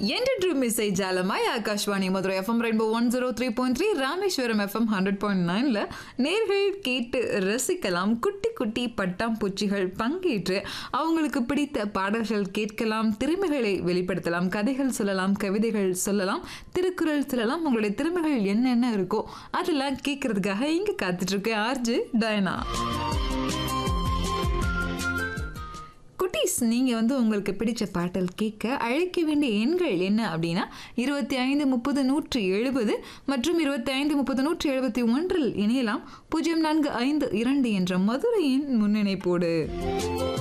என்றென்றும் இசை ஜாலமாய் Akashvani Madurai FM rainbow one zero three point three Rameswaram FM hundred point நைனில் நேர்கள் கேட்டு ரசிக்கலாம் குட்டி குட்டி பட்டாம்பூச்சிகள் பங்கேற்று அவங்களுக்கு பிடித்த பாடல்கள் கேட்கலாம் திறமைகளை வெளிப்படுத்தலாம் கதைகள் சொல்லலாம் கவிதைகள் சொல்லலாம் திருக்குறள் சொல்லலாம் உங்களுடைய திறமைகள் என்னென்ன இருக்கோ அதெல்லாம் கேட்கறதுக்காக இங்கே காத்துட்ருக்கேன் ஆர்ஜு டயனா குட்டீஸ் நீங்கள் வந்து உங்களுக்கு பிடிச்ச பாட்டல் கேட்க அழைக்க வேண்டிய எண்கள் என்ன அப்படின்னா இருபத்தி ஐந்து முப்பது நூற்றி எழுபது மற்றும் இருபத்தி ஐந்து முப்பது நூற்றி எழுபத்தி ஒன்றில் இணையலாம் பூஜ்ஜியம் நான்கு ஐந்து இரண்டு என்ற மதுரையின் முன்னிணைப்போடு